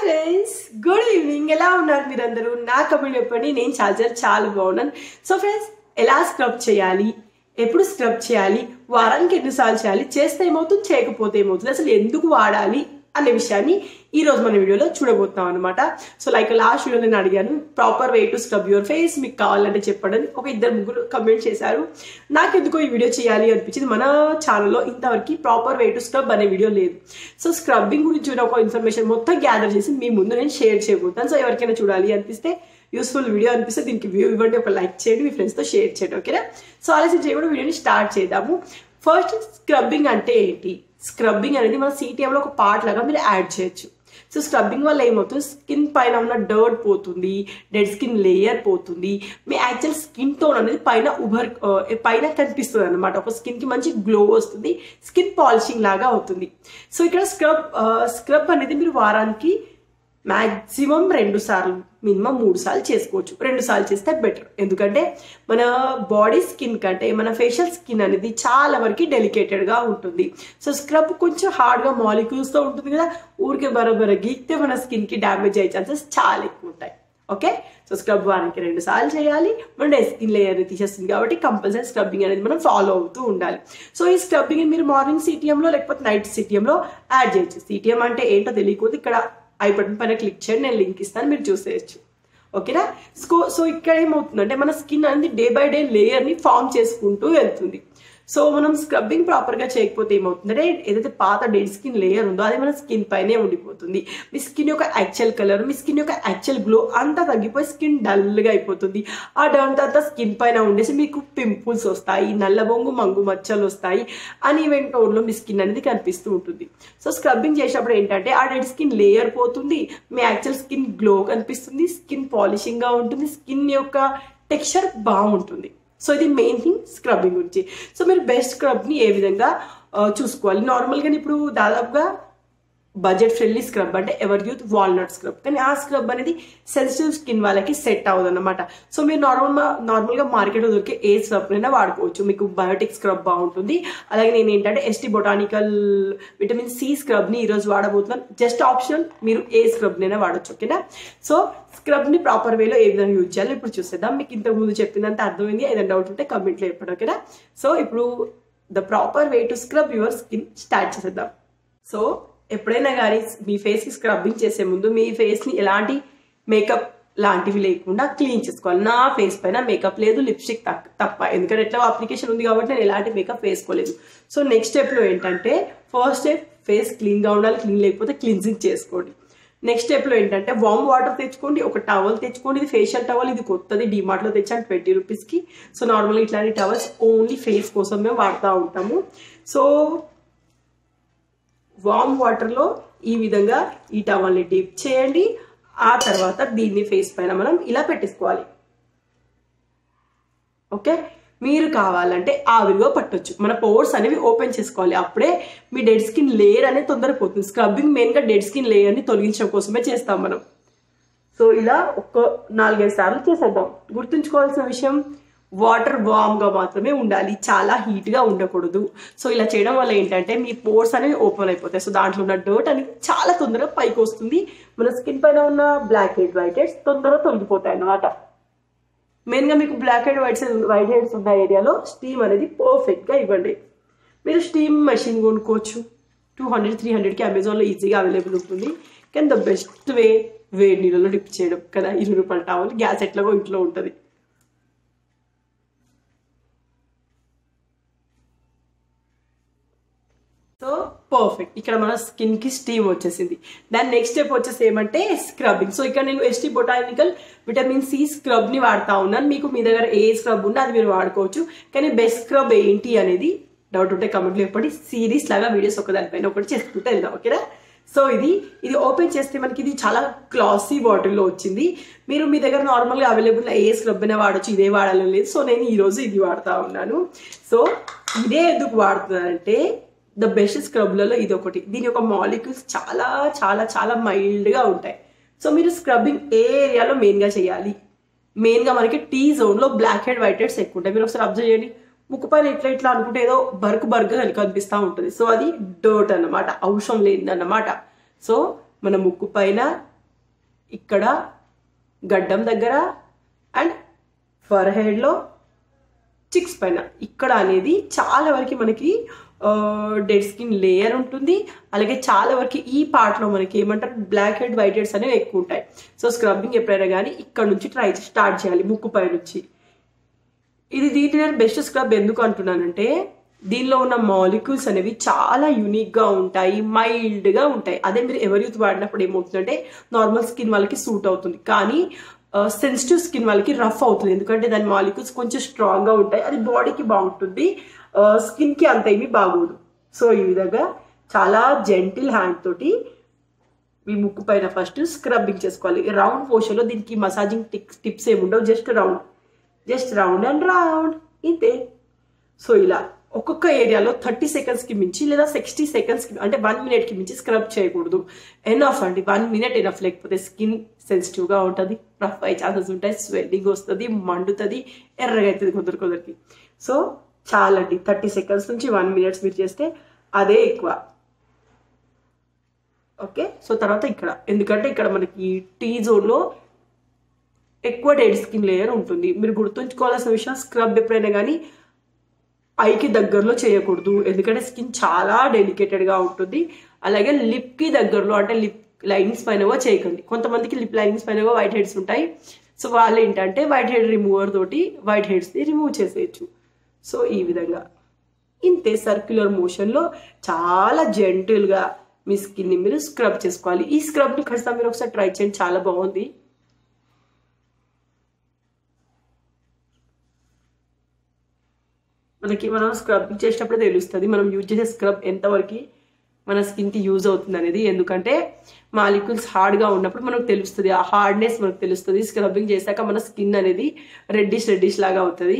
friends good evening ఎలా ఉన్నారు మీరందరూ నా కమెంట్ చెప్పండి నేను చాలా చాలా బాగున్నాను సో ఫ్రెండ్స్ ఎలా స్క్రబ్ చేయాలి ఎప్పుడు స్క్రబ్ చేయాలి వారానికి ఎన్నిసార్లు చేయాలి చేస్తే ఏమవుతుంది చేయకపోతే ఏమవుతుంది అసలు ఎందుకు వాడాలి అనే విషయాన్ని ఈ రోజు మన వీడియోలో చూడబోతున్నాం అనమాట సో లైక్ లాస్ట్ వీడియో నేను అడిగాను proper way to scrub your face మీకు కావాలంటే చెప్పండి ఒక ఇద్దరు ముగ్గురు కమెంట్ చేశారు నాకు ఎందుకో ఈ వీడియో చేయాలి అనిపించింది మన ఛానల్లో ఇంతవరకు ప్రాపర్ వే టు స్క్రబ్ అనే వీడియో లేదు సో స్క్రబ్బింగ్ గురించి ఉన్న ఒక ఇన్ఫర్మేషన్ మొత్తం గ్యాదర్ చేసి మీ ముందు నేను షేర్ చేయబోతాను సో ఎవరికైనా చూడాలి అనిపిస్తే యూస్ఫుల్ వీడియో అనిపిస్తే దీనికి వ్యూ ఇవ్వండి ఒక లైక్ చేయండి మీ ఫ్రెండ్స్తో షేర్ చేయండి ఓకేనా సో ఆలస్యం చేయకుండా వీడియోని స్టార్ట్ చేద్దాము ఫస్ట్ స్క్రబ్బింగ్ అంటే ఏంటి స్క్రబ్బింగ్ అనేది మన సిటిఎంలో ఒక పార్ట్ లాగా మీరు యాడ్ చేయొచ్చు సో స్క్రబ్బింగ్ వల్ల ఏమవుతుంది స్కిన్ పైన ఉన్న డర్ట్ పోతుంది డెడ్ స్కిన్ లేయర్ పోతుంది మీ యాక్చువల్ స్కిన్ టోన్ అనేది పైన ఉభర్ పైన కనిపిస్తుంది అనమాట ఒక స్కిన్ కి మంచి గ్లో వస్తుంది స్కిన్ పాలిషింగ్ లాగా అవుతుంది సో ఇక్కడ స్క్రబ్ స్క్రబ్ అనేది మీరు వారానికి మ్యాక్సిమం రెండు సార్లు మినిమం మూడు సార్లు చేసుకోవచ్చు రెండు సార్లు చేస్తే బెటర్ ఎందుకంటే మన బాడీ స్కిన్ కంటే మన ఫేషియల్ స్కిన్ అనేది చాలా వరకు డెలికేటెడ్గా ఉంటుంది సో స్క్రబ్ కొంచెం హార్డ్గా మాలిక్యూల్స్తో ఉంటుంది కదా ఊరికే బరబర గీక్తే మన స్కిన్కి డ్యామేజ్ అయ్యే ఛాన్సెస్ చాలా ఎక్కువ ఉంటాయి ఓకే సో స్క్రబ్ వారానికి రెండు సార్లు చేయాలి మన డే స్కిన్ లేయర్ తీసేస్తుంది కాబట్టి కంపల్సరీ స్క్రబ్బింగ్ అనేది మనం ఫాలో అవుతూ ఉండాలి సో ఈ స్క్రబ్బింగ్ మీరు మార్నింగ్ సిటిఎంలో లేకపోతే నైట్ సిటిఎంలో యాడ్ చేయొచ్చు సిటిఎం అంటే ఏంటో తెలియకపోతే ఇక్కడ ఐ బటన్ పైన క్లిక్ చేయండి నేను లింక్ ఇస్తాను మీరు చూసేయచ్చు ఓకేనా స్కో సో ఇక్కడ ఏమవుతుందంటే మన స్కిన్ అనేది డే బై డే లేయర్ని ఫామ్ చేసుకుంటూ వెళ్తుంది సో మనం స్క్రబ్బింగ్ ప్రాపర్గా చేయకపోతే ఏమవుతుందంటే ఏదైతే పాత డెడ్ స్కిన్ లేయర్ ఉందో అది మన స్కిన్ పైనే ఉండిపోతుంది మీ స్కిన్ యొక్క యాక్చువల్ కలర్ మీ స్కిన్ యొక్క యాక్చువల్ గ్లో అంతా తగ్గిపోయి స్కిన్ డల్గా అయిపోతుంది ఆ డల్ అంతా స్కిన్ పైన ఉండేసి మీకు పింపుల్స్ వస్తాయి నల్లబొంగు మంగు మచ్చలు వస్తాయి అని ఈవెంట్ టోన్లో మీ స్కిన్ అనేది కనిపిస్తూ ఉంటుంది సో స్క్రబ్బింగ్ చేసినప్పుడు ఏంటంటే ఆ డెడ్ స్కిన్ లేయర్ పోతుంది మీ యాక్చువల్ స్కిన్ గ్లో కనిపిస్తుంది స్కిన్ పాలిషింగ్గా ఉంటుంది స్కిన్ యొక్క టెక్స్చర్ బాగుంటుంది సో ఇది మెయిన్ థింగ్ స్క్రబ్బింగ్ గురించి సో మీరు బెస్ట్ స్క్రబ్ని ఏ విధంగా చూసుకోవాలి నార్మల్గా ఇప్పుడు దాదాపుగా బడ్జెట్ ఫ్రెండ్లీ స్క్రబ్ అంటే ఎవర్ యూత్ వాల్నట్ స్క్రబ్ కానీ ఆ స్క్రబ్ అనేది సెన్సిటివ్ స్కిన్ వాళ్ళకి సెట్ అవ్వదు అనమాట సో మీరు నార్మల్ నార్మల్గా మార్కెట్లో దొరికే ఏ స్క్రబ్ అయినా వాడుకోవచ్చు మీకు బయోటిక్ స్క్రబ్ బాగుంటుంది అలాగే నేను ఏంటంటే ఎస్టీ బొటానికల్ విటమిన్ సి స్క్రబ్ని ఈరోజు వాడబోతున్నాను జస్ట్ ఆప్షన్ మీరు ఏ స్క్రబ్నైనా వాడచ్చు ఓకేనా సో స్క్రబ్ని ప్రాపర్ వేలో ఏ విధంగా యూజ్ చేయాలో ఇప్పుడు చూసేద్దాం మీకు ఇంతకు ముందు చెప్పిందంత అర్థమైంది ఏదైనా డౌట్ ఉంటే కమెంట్లో చెప్పండి ఓకేనా సో ఇప్పుడు the proper way to scrub your skin start చేసేద్దాం సో ఎప్పుడైనా కానీ మీ ఫేస్కి స్క్రబ్బింగ్ చేసే ముందు మీ ఫేస్ని ఎలాంటి మేకప్ లాంటివి లేకుండా క్లీన్ చేసుకోవాలి నా ఫేస్ పైన మేకప్ లేదు లిప్స్టిక్ తప్ప ఎందుకంటే ఎట్లా అప్లికేషన్ ఉంది కాబట్టి నేను ఎలాంటి మేకప్ వేసుకోలేదు సో నెక్స్ట్ స్టెప్లో ఏంటంటే ఫస్ట్ స్టెప్ ఫేస్ క్లీన్గా ఉండాలి క్లీన్ లేకపోతే క్లీన్జింగ్ చేసుకోండి నెక్స్ట్ స్టెప్లో ఏంటంటే వామ్ వాటర్ తెచ్చుకోండి ఒక టవల్ తెచ్చుకోండి ఇది ఫేషియల్ టవల్ ఇది కొత్తది డిమార్ట్లో తెచ్చాను ట్వంటీ రూపీస్కి సో నార్మల్గా ఇట్లాంటి టవల్స్ ఓన్లీ ఫేస్ కోసం మేము వాడుతూ ఉంటాము సో వామ్ వాటర్లో ఈ విధంగా ఈ టవల్ని డిప్ చేయండి ఆ తర్వాత దీన్ని ఫేస్ పైన మనం ఇలా పెట్టేసుకోవాలి ఓకే మీరు కావాలంటే ఆవిరిగా పట్టొచ్చు మన పోర్స్ అనేవి ఓపెన్ చేసుకోవాలి అప్పుడే మీ డెడ్ స్కిన్ లేయర్ అనేది తొందరగా పోతుంది స్క్రబ్బింగ్ మెయిన్గా డెడ్ స్కిన్ లేయర్ని తొలగించడం కోసమే చేస్తాం మనం సో ఇలా ఒక్క నాలుగైదు సార్లు చేసేద్దాం గుర్తుంచుకోవాల్సిన విషయం వాటర్ వామ్గా మాత్రమే ఉండాలి చాలా హీట్గా ఉండకూడదు సో ఇలా చేయడం వల్ల ఏంటంటే మీ పోర్స్ అనేవి ఓపెన్ అయిపోతాయి సో దాంట్లో ఉన్న డర్ట్ అనేది చాలా తొందరగా పైకి వస్తుంది మన స్కిన్ పైన ఉన్న బ్లాక్ హెడ్ వైట్ హెడ్స్ తొందరగా తొలగిపోతాయి అన్నమాట మెయిన్గా మీకు black head whites white heads ఉన్న ఏరియాలో స్టీమ్ అనేది పర్ఫెక్ట్గా ఇవ్వండి మీరు స్టీమ్ మెషిన్ కొనుక్కోవచ్చు టూ హండ్రెడ్ త్రీ హండ్రెడ్కి అమెజాన్లో ఈజీగా అవైలబుల్ ఉంటుంది కానీ ద బెస్ట్ వే వేడి నీళ్ళలో డిప్ చేయడం కదా ఇరవై రూపాయల టవల్ గ్యాస్ ఎట్లాగో ఇంట్లో ఉంటుంది సో పర్ఫెక్ట్ ఇక్కడ మన స్కిన్ కి స్టీమ్ వచ్చేసింది దాని నెక్స్ట్ స్టెప్ వచ్చేసి ఏమంటే స్క్రబ్బింగ్ సో ఇక్కడ నేను ST botanical vitamin C scrub ని వాడుతా ఉన్నాను మీకు మీ దగ్గర ఏ స్క్రబ్ ఉన్నా అది మీరు వాడుకోవచ్చు కానీ బెస్ట్ స్క్రబ్ ఏంటి అనేది డౌట్ ఉంటే కమెంట్లో చెప్పండి సిరీస్ లాగా వీడియోస్ ఒక దానిపైన ఒకటి చేసుకుంటూ వెళ్దాం ఓకేనా సో ఇది ఇది ఓపెన్ చేస్తే మనకి ఇది చాలా క్లాసీ బాటిల్లో వచ్చింది మీరు మీ దగ్గర నార్మల్గా అవైలబుల్ ఏ స్క్రబ్ అయినా వాడచ్చు ఇదే వాడాలని లేదు సో నేను ఈరోజు ఇది వాడుతూ ఉన్నాను సో ఇదే ఎందుకు వాడుతున్నానంటే ద బెస్ట్ స్క్రబ్లలో ఇది ఒకటి దీని యొక్క మాలిక్యూల్స్ చాలా చాలా చాలా మైల్డ్గా ఉంటాయి సో మీరు స్క్రబ్బింగ్ ఏ ఏరియాలో మెయిన్గా చేయాలి మెయిన్గా మనకి టీ జోన్లో బ్లాక్ హెడ్ వైట్ హెడ్స్ ఎక్కువ ఉంటాయి మీరు ఒకసారి అబ్జర్వ్ చేయండి ముక్కు పైన ఇట్లా ఇట్లా అనుకుంటే ఏదో బర్క్ బర్క్గా కనిపిస్తూ ఉంటుంది సో అది డర్ట్ అన్నమాట అవసరం లేనిదన్నమాట సో మన ముక్కు పైన ఇక్కడ గడ్డం దగ్గర అండ్ ఫర్ హెడ్లో చిక్స్ పైన ఇక్కడ అనేది చాలా వరకు మనకి డెడ్ స్కిన్ లేయర్ ఉంటుంది అలాగే చాలా వరకు ఈ పార్ట్లో మనకి ఏమంటారు బ్లాక్ హెడ్ వైట్ హెడ్స్ అనేవి ఎక్కువ ఉంటాయి సో స్క్రబ్బింగ్ ఎప్పుడైనా కానీ ఇక్కడ నుంచి ట్రై స్టార్ట్ చేయాలి ముక్కు పై నుంచి ఇది దీంట్లో నేను బెస్ట్ స్క్రబ్ ఎందుకు అంటున్నానంటే దీనిలో ఉన్న మాలిక్యూల్స్ అనేవి చాలా యూనిక్గా ఉంటాయి మైల్డ్గా ఉంటాయి అదే మీరు ఎవరి యూత్ వాడినప్పుడు ఏమవుతుందంటే నార్మల్ స్కిన్ వాళ్ళకి సూట్ అవుతుంది కానీ సెన్సిటివ్ స్కిన్ వాళ్ళకి రఫ్ అవుతుంది ఎందుకంటే దాని మాలిక్యూల్స్ కొంచెం స్ట్రాంగ్గా ఉంటాయి అది బాడీకి బాగుంటుంది స్కిన్కి అంత ఏమీ బాగోదు సో ఈ విధంగా చాలా జెంటిల్ హ్యాండ్ తోటి మీ ముక్కు పైన ఫస్ట్ స్క్రబ్బింగ్ చేసుకోవాలి రౌండ్ పోషన్లో దీనికి మసాజింగ్ టిప్స్ టిప్స్ ఏమి ఉండవు just round just round and round ఇంతే సో ఇలా ఒక్కొక్క ఏరియాలో థర్టీ సెకండ్స్కి మించి లేదా సిక్స్టీ సెకండ్స్కి అంటే వన్ మినిట్కి మించి స్క్రబ్ చేయకూడదు ఎనఫ్ అండి వన్ మినిట్ ఎనఫ్ లేకపోతే స్కిన్ సెన్సిటివ్గా ఉంటుంది రఫ్ అయ్యే ఛాన్సెస్ ఉంటాయి స్వెల్లింగ్ వస్తుంది మండుతుంది ఎర్రగా అవుతుంది కొందరు కొందరికి సో చాలా అండి థర్టీ సెకండ్స్ నుంచి వన్ మినిట్స్ మీరు చేస్తే అదే ఎక్కువ ఓకే సో తర్వాత ఇక్కడ ఎందుకంటే ఇక్కడ మనకి టీ జోన్లో ఎక్కువ డెడ్ స్కిన్ లేయర్ ఉంటుంది మీరు గుర్తుంచుకోవాల్సిన విషయం స్క్రబ్ ఎప్పుడైనా కానీ ఐకి దగ్గరలో చేయకూడదు ఎందుకంటే స్కిన్ చాలా డెలికేటెడ్గా ఉంటుంది అలాగే లిప్కి దగ్గరలో అంటే లిప్ లైన్స్ పైన కూడా చేయకండి కొంతమందికి లిప్ లైన్స్ పైన కూడా వైట్ హెడ్స్ ఉంటాయి సో వాళ్ళు ఏంటంటే వైట్ హెడ్ రిమూవర్ తోటి వైట్ హెడ్స్ని రిమూవ్ చేసేయచ్చు సో ఈ విధంగా ఇంతే సర్క్యులర్ మోషన్లో చాలా జెంటిల్గా మీ స్కిన్ని మీరు స్క్రబ్ చేసుకోవాలి ఈ స్క్రబ్ని ఖచ్చితంగా మీరు ఒకసారి ట్రై చేయండి చాలా బాగుంది మనకి మనం స్క్రబ్ చేసేటప్పుడే తెలుస్తుంది మనం యూజ్ చేసే స్క్రబ్ ఎంతవరకు మన స్కిన్కి యూజ్ అవుతుంది అనేది ఎందుకంటే మాలిక్యూల్స్ హార్డ్గా ఉన్నప్పుడు మనకు తెలుస్తుంది ఆ హార్డ్నెస్ మనకు తెలుస్తుంది స్క్రబ్బింగ్ చేశాక మన స్కిన్ అనేది రెడ్డిష్ రెడ్డిష్ లాగా అవుతుంది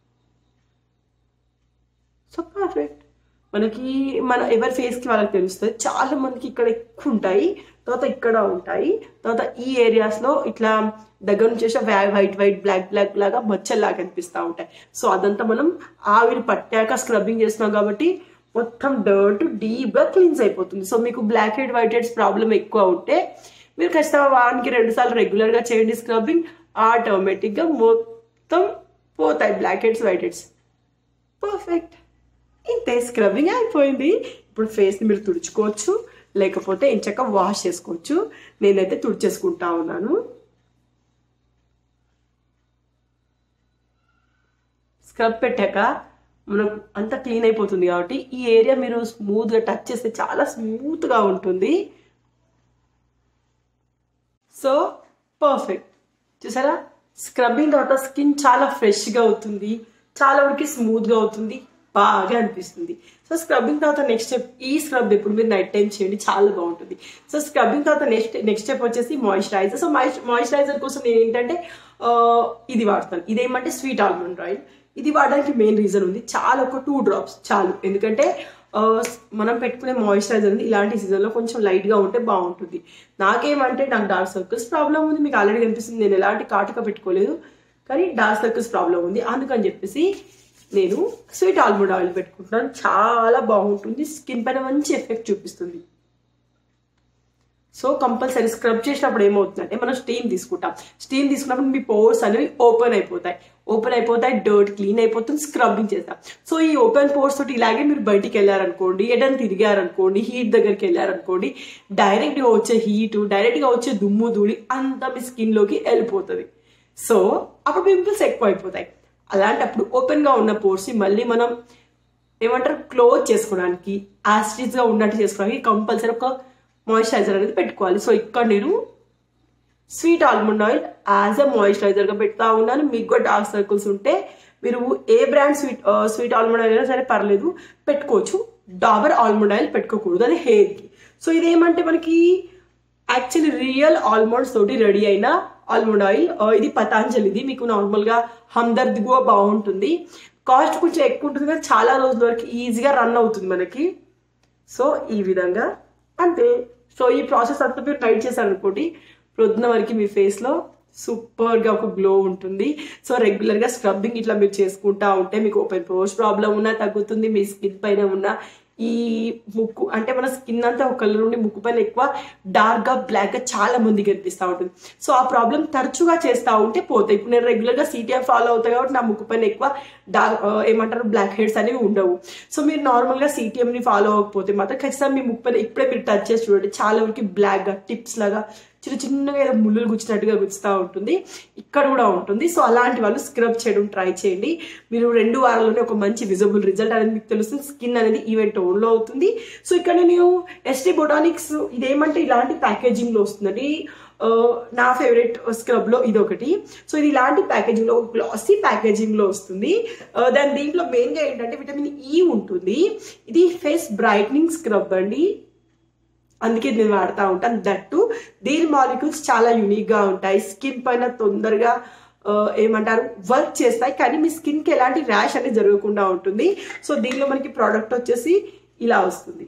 సో పర్ఫెక్ట్ మనకి మన ఎవరి ఫేస్కి వాళ్ళకి తెలుస్తుంది చాలా మందికి ఇక్కడ ఎక్కువ ఉంటాయి తర్వాత ఇక్కడ ఉంటాయి తర్వాత ఈ ఏరియాస్లో ఇట్లా దగ్గర నుంచి వచ్చే వైట్ వైట్ బ్లాక్ బ్లాక్ లాగా మచ్చల్లాగా కనిపిస్తూ ఉంటాయి సో అదంతా మనం ఆవిరి పట్టాక స్క్రబ్బింగ్ చేస్తున్నాం కాబట్టి మొత్తం డర్ట్ డీప్గా క్లీన్స్ అయిపోతుంది సో మీకు black head white heads problem ఎక్కువ ఉంటే మీరు ఖచ్చితంగా వారానికి రెండు సార్లు రెగ్యులర్గా చేయండి స్క్రబ్బింగ్ ఆటోమేటిక్గా మొత్తం పోతాయి black heads white heads perfect ఇంతే స్క్రబ్బింగ్ అయిపోయింది ఇప్పుడు ఫేస్ని మీరు తుడుచుకోవచ్చు లేకపోతే ఇంచక్క వాష్ చేసుకోవచ్చు నేనైతే తుడిచేసుకుంటా ఉన్నాను స్క్రబ్ పెట్టాక మనకు అంతా క్లీన్ అయిపోతుంది కాబట్టి ఈ ఏరియా మీరు స్మూత్గా టచ్ చేస్తే చాలా స్మూత్గా ఉంటుంది సో పర్ఫెక్ట్ చూసారా స్క్రబ్బింగ్ తర్వాత స్కిన్ చాలా ఫ్రెష్గా అవుతుంది చాలా వరకు స్మూత్గా అవుతుంది బాగా అనిపిస్తుంది సో స్క్రబ్బింగ్ తర్వాత నెక్స్ట్ స్టెప్ ఈ స్క్రబ్ ఎప్పుడు మీరు నైట్ టైం చేయండి చాలా బాగుంటుంది సో స్క్రబ్బింగ్ తర్వాత నెక్స్ట్ నెక్స్ట్ స్టెప్ వచ్చేసి మాయిశ్చరైజర్ సో మాయిశ్చరైజర్ కోసం నేను ఏంటంటే ఇది వాడతాను ఇదేమంటే స్వీట్ ఆల్మండ్ ఆయిల్ ఇది వాడడానికి మెయిన్ రీజన్ ఉంది చాలా ఒక టూ డ్రాప్స్ చాలు ఎందుకంటే మనం పెట్టుకునే మాయిశ్చరైజర్ అనేది ఇలాంటి సీజన్లో కొంచెం లైట్గా ఉంటే బాగుంటుంది నాకేమంటే నాకు డార్క్ సర్కిల్స్ ప్రాబ్లం ఉంది మీకు ఆల్రెడీ కనిపిస్తుంది నేను ఎలాంటి కాటుక పెట్టుకోలేదు కానీ డార్క్ సర్కిల్స్ ప్రాబ్లం ఉంది అందుకని చెప్పేసి నేను స్వీట్ ఆల్మండ్ ఆయిల్ పెట్టుకుంటున్నాను చాలా బాగుంటుంది స్కిన్ పైన మంచి ఎఫెక్ట్ చూపిస్తుంది సో కంపల్సరీ స్క్రబ్ చేసినప్పుడు ఏమవుతుందంటే మనం స్టీమ్ తీసుకుంటాం స్టీమ్ తీసుకున్నప్పుడు మీ పోర్స్ అనేవి ఓపెన్ అయిపోతాయి ఓపెన్ అయిపోతాయి డర్ట్ క్లీన్ అయిపోతుంది స్క్రబ్బింగ్ చేస్తాం సో ఈ ఓపెన్ పోర్స్ తోటి ఇలాగే మీరు బయటికి వెళ్ళారనుకోండి ఎడని తిరిగారనుకోండి హీట్ దగ్గరికి వెళ్ళారనుకోండి డైరెక్ట్గా వచ్చే హీట్ డైరెక్ట్గా వచ్చే దుమ్ము ధూళి అంతా మీ స్కిన్లోకి వెళ్ళిపోతుంది సో అప్పుడు పింపుల్స్ ఎక్కువ అయిపోతాయి అలాంటప్పుడు ఓపెన్గా ఉన్న పోర్స్ని మళ్ళీ మనం ఏమంటారు క్లోజ్ చేసుకోవడానికి యాసిడ్స్గా ఉన్నట్టు చేసుకోవడానికి కంపల్సరీ ఒక మాయిశ్చరైజర్ అనేది పెట్టుకోవాలి సో ఇక్కడ నేను sweet almond oil as a మాయిశ్చరైజర్గా పెడతా ఉన్నాను మీకు కూడా డార్క్ సర్కిల్స్ ఉంటే మీరు ఏ brand sweet sweet almond oil అయినా సరే పర్లేదు పెట్టుకోవచ్చు డాబర్ ఆల్మండ్ ఆయిల్ పెట్టుకోకూడదు అది హెయిర్కి సో ఇదేమంటే మనకి యాక్చువల్లీ రియల్ ఆల్మండ్స్ తోటి రెడీ అయిన ఆల్మండ్ ఆయిల్ ఇది పతాంజలిది మీకు నార్మల్గా హమ్దర్ద్ కూడా బాగుంటుంది కాస్ట్ కొంచెం ఎక్కువ ఉంటుంది కానీ చాలా రోజుల వరకు ఈజీగా రన్ అవుతుంది మనకి సో ఈ విధంగా అంతే సో ఈ ప్రాసెస్ అంతా మీరు నైట్ చేశారనుకోండి ప్రొద్దున వరకు మీ ఫేస్లో సూపర్గా ఒక గ్లో ఉంటుంది సో రెగ్యులర్గా స్క్రబ్బింగ్ ఇట్లా మీరు చేసుకుంటా ఉంటే మీకు ఓపెన్ పోర్స్ ప్రాబ్లం ఉన్నా తగ్గుతుంది మీ స్కిన్ పైన ఉన్న ఈ ముక్కు అంటే మన స్కిన్ అంతా ఒక కలర్ ఉండి ముక్కు పైన ఎక్కువ డార్క్ గా బ్లాక్ గా చాలా మంది కనిపిస్తూ ఉంటుంది సో ఆ ప్రాబ్లం తరచుగా చేస్తూ ఉంటే పోతాయి ఇప్పుడు నేను రెగ్యులర్ గా సిటిఆర్ ఫాలో అవుతాయి కాబట్టి నా ముక్కు పైన ఎక్కువ డార్క్ ఏమంటారు బ్లాక్ హెడ్స్ అనేవి ఉండవు సో మీరు నార్మల్ గా సిటిఎం ని ఫాలో అవ్వకపోతే మాత్రం ఖచ్చితంగా మీ ముక్కు పైన ఇప్పుడే మీరు టచ్ చేసి చూడండి చాలా వరకు బ్లాక్ గా టిప్స్ లాగా చిన్న చిన్నగా ఏదో ముళ్ళులు గుచ్చినట్టుగా గుచ్చుతూ ఉంటుంది ఇక్కడ కూడా ఉంటుంది సో అలాంటి వాళ్ళు స్క్రబ్ చేయడం ట్రై చేయండి మీరు రెండు వారాల్లోనే ఒక మంచి విజిబుల్ రిజల్ట్ అనేది మీకు తెలుస్తుంది స్కిన్ అనేది ఈవెంట్ ఓన్లో అవుతుంది సో ఇక్కడ నేను ఎస్టీ బొటానిక్స్ ఇదేమంటే ఇలాంటి ప్యాకేజింగ్లో వస్తుందండి ఆ, నా ఫేవరెట్ స్క్రబ్లో ఇది ఒకటి సో ఇది ఇలాంటి ప్యాకేజింగ్లో గ్లాసీ ప్యాకేజింగ్లో వస్తుంది ఆ, దాని దీంట్లో మెయిన్గా ఏంటంటే విటమిన్ ఈ ఉంటుంది ఇది ఫేస్ బ్రైట్నింగ్ స్క్రబ్ అండి అందుకే నేను వాడుతూ ఉంటాను దట్టు దీని మాలిక్యూల్స్ చాలా యూనిక్గా ఉంటాయి స్కిన్ పైన తొందరగా ఆ, ఏమంటారు వర్క్ చేస్తాయి కానీ మీ స్కిన్కి ఎలాంటి ర్యాష్ అనేది జరగకుండా ఉంటుంది సో దీనిలో మనకి ప్రోడక్ట్ వచ్చేసి ఇలా వస్తుంది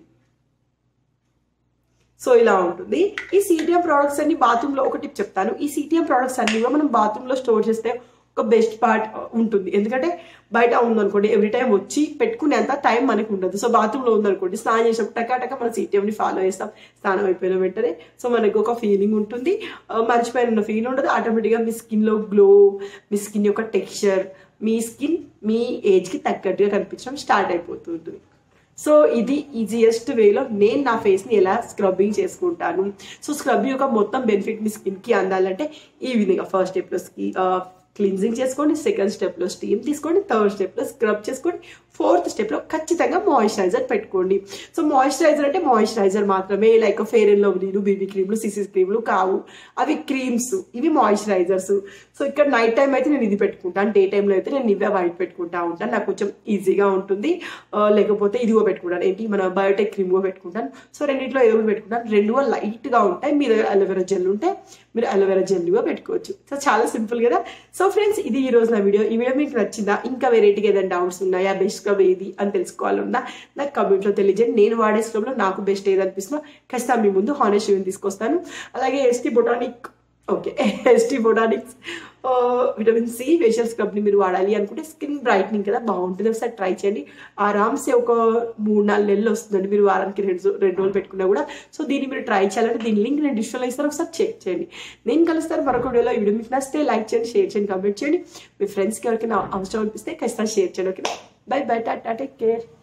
సో ఇలా ఉంటుంది ఈ సిటిఎం ప్రోడక్ట్స్ అన్ని బాత్రూంలో ఒక టిప్ చెప్తాను ఈ సిటిఎం ప్రోడక్ట్స్ అన్ని కూడా మనం బాత్రూంలో స్టోర్ చేస్తే ఒక బెస్ట్ పార్ట్ ఉంటుంది ఎందుకంటే బయట ఉందనుకోండి ఎవ్రీ టైం వచ్చి పెట్టుకునేంత టైం మనకు ఉండదు సో బాత్రూంలో ఉందనుకోండి స్నానం చేసినప్పుడు టకాటక మన సిటిఎంని ఫాలో చేస్తాం స్నానం అయిపోయిన వెంటనే సో మనకు ఒక ఫీలింగ్ ఉంటుంది ఆ, మర్చిపోయిన ఫీల్ ఉండదు ఆటోమేటిక్గా మీ స్కిన్లో గ్లో మీ స్కిన్ యొక్క టెక్స్చర్ మీ స్కిన్ మీ ఏజ్కి తగ్గట్టుగా కనిపించడం స్టార్ట్ అయిపోతుంది సో ఇది ఈజియెస్ట్ వేలో నేను నా ఫేస్ని ఎలా స్క్రబ్బింగ్ చేసుకుంటాను సో స్క్రబ్ యొక్క మొత్తం బెనిఫిట్ మీ స్కిన్కి అందాలంటే ఈ విధంగా ఫస్ట్ స్టెప్లో స్కి క్లీన్జింగ్ చేసుకోండి సెకండ్ స్టెప్లో స్టీమ్ తీసుకోండి థర్డ్ స్టెప్లో స్క్రబ్ చేసుకోండి ఫోర్త్ స్టెప్లో ఖచ్చితంగా మాయిశ్చరైజర్ పెట్టుకోండి సో మాయిశ్చరైజర్ అంటే మాయిశ్చరైజర్ మాత్రమే లైక్ ఫేర్ అండ్ లవ్లీలు బీబీ క్రీమ్లు సిసిస్ క్రీమ్లు కావు అవి క్రీమ్స్ ఇవి మాయిశ్చరైజర్స్ సో ఇక్కడ నైట్ టైం అయితే నేను ఇది పెట్టుకుంటాను డే టైంలో అయితే నేను ఇవే వైట్ పెట్టుకుంటా ఉంటాను నాకు కొంచెం ఈజీగా ఉంటుంది ఆ, లేకపోతే ఇదిగో పెట్టుకుంటాను ఏంటి మన బయోటెక్ క్రీమ్ కూడా పెట్టుకుంటాను సో రెండింటిలో ఏదో ఒకటి పెట్టుకుంటాను రెండు కూడా లైట్గా ఉంటాయి మీ దగ్గర అలోవెరా జెల్ ఉంటే మీరు అలోవెరా జెల్ కూడా పెట్టుకోవచ్చు సో చాలా సింపుల్ కదా సో ఫ్రెండ్స్ ఇది ఈ రోజు నా వీడియో ఈ వీడియో మీకు నచ్చిందా ఇంకా వెరైటీగా ఏదైనా డౌట్స్ ఉన్నాయా బెస్ట్ స్క్రబ్ ఏది అని తెలుసుకోవాలన్నా నాకు కమెంట్లో తెలియజేయండి నేను వాడే స్క్రబ్లో నాకు బెస్ట్ ఏది అనిపిస్తుందో ఖచ్చితంగా మీ ముందు హానెస్ట్ రివ్యూ తీసుకొస్తాను అలాగే ST botanic okay ST botanics vitamin C facial స్క్రబ్ని మీరు వాడాలి అనుకుంటే స్కిన్ బ్రైట్నింగ్ కదా బాగుంటుంది ఒకసారి ట్రై చేయండి ఆరామ్సే ఒక మూడు నాలుగు నెలలు వస్తుందండి మీరు వారానికి రెండు రెండు రోజులు పెట్టుకున్నా కూడా సో దీన్ని మీరు ట్రై చేయాలంటే దీని లింక్ నేను డిస్ప్లేలో ఇస్తాను ఒకసారి చెక్ చేయండి నేను కలుస్తాను మరొక వీడియోలో ఈ వీడియో మీకు నచ్చితే లైక్ చేయండి షేర్ చేయండి కామెంట్ చేయండి మీ ఫ్రెండ్స్కి ఎవరికైనా అవసరం అనిపిస్తే ఖచ్చితంగా షేర్ చేయండి okay bye bye tata take care